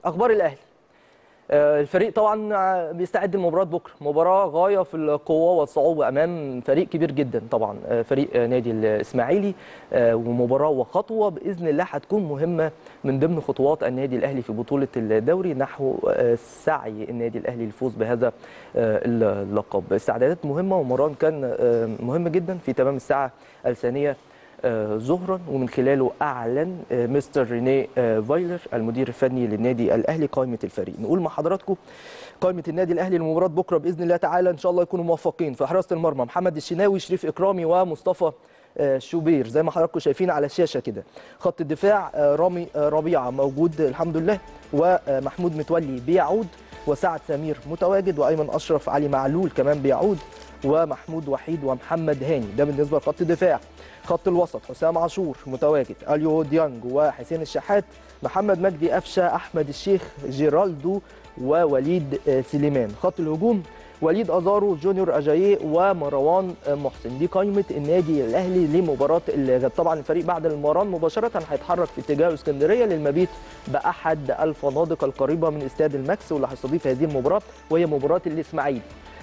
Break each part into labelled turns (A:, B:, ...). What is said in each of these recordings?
A: اخبار الاهلي آه، الفريق طبعا بيستعد لمباراه بكره مباراه غايه في القوه والصعوبه امام فريق كبير جدا طبعا آه، فريق آه، نادي الاسماعيلي آه، ومباراه وخطوه باذن الله هتكون مهمه من ضمن خطوات النادي الاهلي في بطوله الدوري نحو آه، سعي النادي الاهلي للفوز بهذا آه، اللقب استعدادات مهمه ومران كان آه، مهم جدا في تمام الساعه الثانيه آه، ظهرا ومن خلاله اعلن آه، مستر ريني آه، فايلر المدير الفني للنادي الاهلي قائمه الفريق نقول مع حضراتكم قائمه النادي الاهلي لمباراه بكره باذن الله تعالى ان شاء الله يكونوا موفقين في حراسه المرمى محمد الشناوي شريف اكرامي ومصطفى آه، شوبير زي ما حضراتكم شايفين على الشاشه كده خط الدفاع آه، رامي آه، ربيعه موجود الحمد لله ومحمود متولي بيعود وسعد سمير متواجد وايمن اشرف علي معلول كمان بيعود ومحمود وحيد ومحمد هاني ده بالنسبه لخط الدفاع خط الوسط حسام عاشور متواجد اليو ديانج وحسين الشحات محمد مجدي قفشه احمد الشيخ جيرالدو ووليد آه، سليمان خط الهجوم وليد ازارو جونيور اجاييه ومروان آه، محسن دي قائمه النادي الاهلي لمباراه الغد طبعا الفريق بعد المران مباشره هيتحرك في اتجاه اسكندريه للمبيت باحد الفنادق القريبه من استاد الماكس واللي هيستضيف هذه المباراه وهي مباراه الاسماعيلي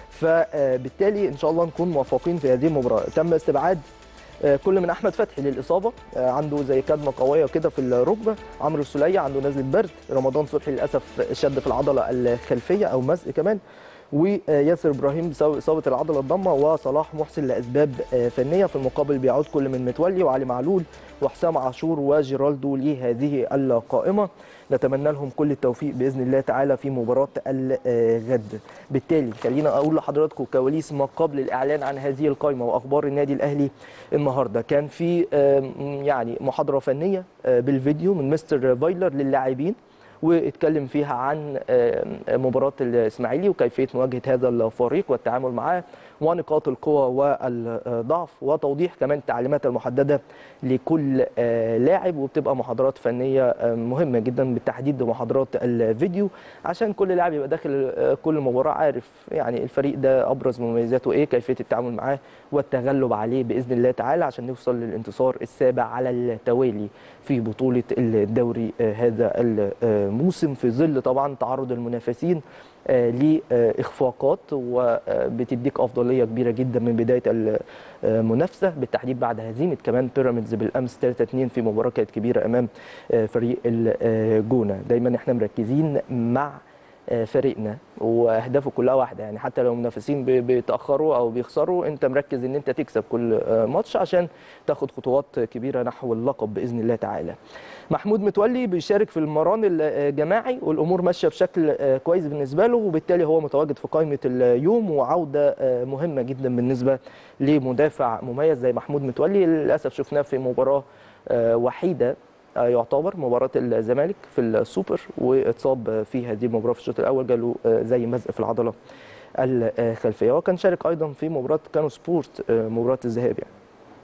A: فبالتالي ان شاء الله نكون موفقين في هذه المباراه تم استبعاد آه، كل من احمد فتحي للاصابه آه، عنده زي كدمه قويه كده في الركبه عمرو السوليه عنده نزله برد رمضان صبحي للاسف شد في العضله الخلفيه او مزق كمان وياسر ابراهيم بسبب اصابه العضله الضمه وصلاح محسن لاسباب آه، فنيه في المقابل بيعود كل من متولي وعلي معلول وحسام عاشور وجيرالدو لهذه القائمه نتمنى لهم كل التوفيق باذن الله تعالى في مباراه الغد بالتالي خلينا اقول لحضراتكم كواليس ما قبل الاعلان عن هذه القائمه واخبار النادي الاهلي النهارده كان في آم، يعني محاضره فنيه آه، بالفيديو من مستر فايلر للاعبين واتكلم فيها عن آم، مباراه الاسماعيلي وكيفيه مواجهه هذا الفريق والتعامل معاه ونقاط القوة والضعف وتوضيح كمان التعليمات المحددة لكل آه، لاعب وبتبقى محاضرات فنية آه، مهمة جدا بالتحديد محاضرات الفيديو عشان كل لاعب يبقى داخل آه، كل مباراة عارف يعني الفريق ده أبرز مميزاته إيه كيفية التعامل معاه والتغلب عليه بإذن الله تعالى عشان نوصل للانتصار السابع على التوالي في بطولة الدوري آه، هذا الموسم في ظل طبعا تعرض المنافسين آه، لاخفاقات وبتديك افضليه كبيره جدا من بدايه المنافسه بالتحديد بعد هزيمه كمان بيراميدز بالامس 3 2 في مباراه كانت كبيره امام آه، فريق الجونه دايما احنا مركزين مع آه، فريقنا واهدافه كلها واحده يعني حتى لو منافسين بي- بيتاخروا او بيخسروا انت مركز ان انت تكسب كل آه، ماتش عشان تاخد خطوات كبيره نحو اللقب باذن الله تعالى محمود متولي بيشارك في المران الجماعي والامور ماشيه بشكل آه، كويس بالنسبه له وبالتالي هو متواجد في قائمه اليوم وعوده آه، مهمه جدا بالنسبه لمدافع مميز زي محمود متولي للاسف شفناه في مباراه آه، وحيده آه، يعتبر مباراه الزمالك في السوبر واتصاب في هذه المباراه في الشوط الاول جاله آه، زي مزق في العضله الخلفيه وكان شارك ايضا في مباراه كانو سبورت آه، مباراه الذهاب يعني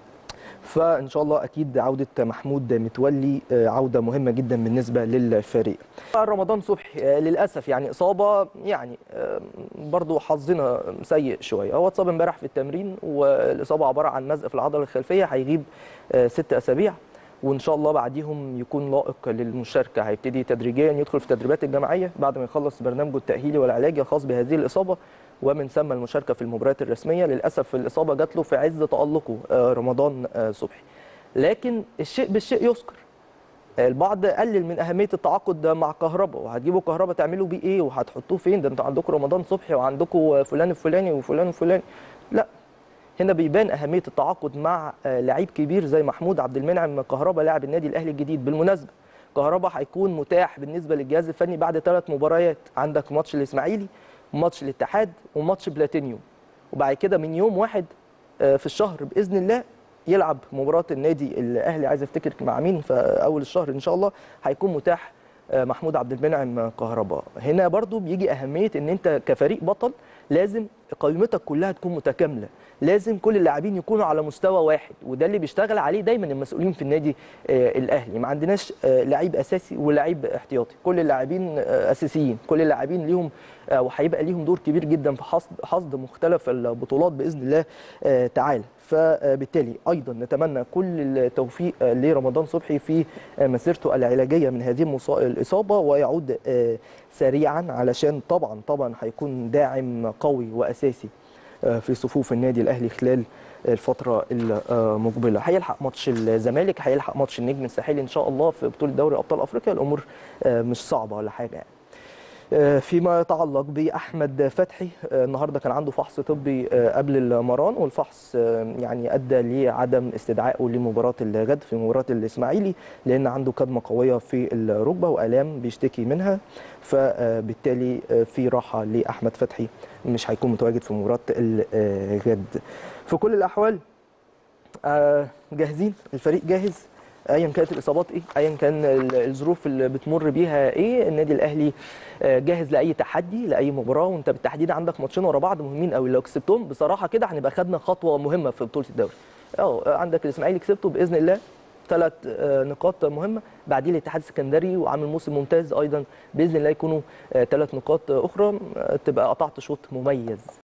A: فان شاء الله اكيد عوده محمود متولي آه، عوده مهمه جدا بالنسبه للفريق رمضان صبحي آه، للاسف يعني اصابه يعني آه، برضو حظنا سيء شويه هو اتصاب امبارح في التمرين والاصابه عباره عن مزق في العضله الخلفيه هيغيب آه، ست اسابيع وان شاء الله بعديهم يكون لائق للمشاركه هيبتدي تدريجيا يدخل في التدريبات الجماعيه بعد ما يخلص برنامجه التاهيلي والعلاجي الخاص بهذه الاصابه ومن ثم المشاركه في المباريات الرسميه للاسف الاصابه جات له في عز تالقه آه، رمضان آه، صبحي لكن الشيء بالشيء يذكر البعض قلل من اهميه التعاقد مع كهربا وهتجيبوا كهربا تعملوا بيه ايه وهتحطوه فين ده انتوا عندكم رمضان صبحي وعندكم فلان الفلاني وفلان الفلاني لا هنا بيبان اهميه التعاقد مع آه، لعيب كبير زي محمود عبد المنعم كهربا لاعب النادي الاهلي الجديد بالمناسبه كهربا هيكون متاح بالنسبه للجهاز الفني بعد ثلاث مباريات عندك ماتش الاسماعيلي ماتش الاتحاد وماتش بلاتينيوم وبعد كده من يوم واحد آه، في الشهر باذن الله يلعب مباراه النادي الاهلي عايز افتكر مع مين في اول الشهر ان شاء الله هيكون متاح آه، محمود عبد المنعم كهربا هنا برضو بيجي اهميه ان انت كفريق بطل لازم قائمتك كلها تكون متكامله لازم كل اللاعبين يكونوا على مستوى واحد وده اللي بيشتغل عليه دايما المسؤولين في النادي آه، الاهلي ما عندناش آه، لعيب اساسي ولاعيب احتياطي كل اللاعبين آه، اساسيين كل اللاعبين ليهم آه، وهيبقى ليهم دور كبير جدا في حصد حصد مختلف البطولات باذن الله آه، تعالى فبالتالي ايضا نتمنى كل التوفيق آه، لرمضان صبحي في آه، مسيرته العلاجيه من هذه المصا- الاصابه ويعود آه، سريعا علشان طبعا طبعا هيكون داعم قوي واساسي آه، في صفوف النادي الاهلي خلال الفتره المقبله هيلحق ماتش الزمالك هيلحق ماتش النجم الساحلي ان شاء الله في بطوله دوري ابطال افريقيا الامور آه، مش صعبه ولا حاجه يعني. آه، فيما يتعلق باحمد فتحي آه، النهارده كان عنده فحص طبي آه، قبل المران والفحص آه، يعني ادى لعدم استدعائه لمباراه الغد في مباراه الاسماعيلي لان عنده كدمه قويه في الركبه والام بيشتكي منها فبالتالي آه، في راحه لاحمد فتحي مش هيكون متواجد في مباراه الغد في كل الاحوال آه، جاهزين الفريق جاهز ايا كانت الاصابات ايه ايا كان ال- الظروف اللي بتمر بيها ايه النادي الاهلي آه، جاهز لاي تحدي لاي مباراه وانت بالتحديد عندك ماتشين ورا بعض مهمين قوي لو كسبتهم بصراحه كده هنبقى خدنا خطوه مهمه في بطوله الدوري اه عندك الاسماعيلي كسبته باذن الله ثلاث نقاط مهمه بعديه الاتحاد السكندري وعامل موسم ممتاز ايضا باذن الله يكونوا ثلاث نقاط اخرى آه، تبقى قطعت شوط مميز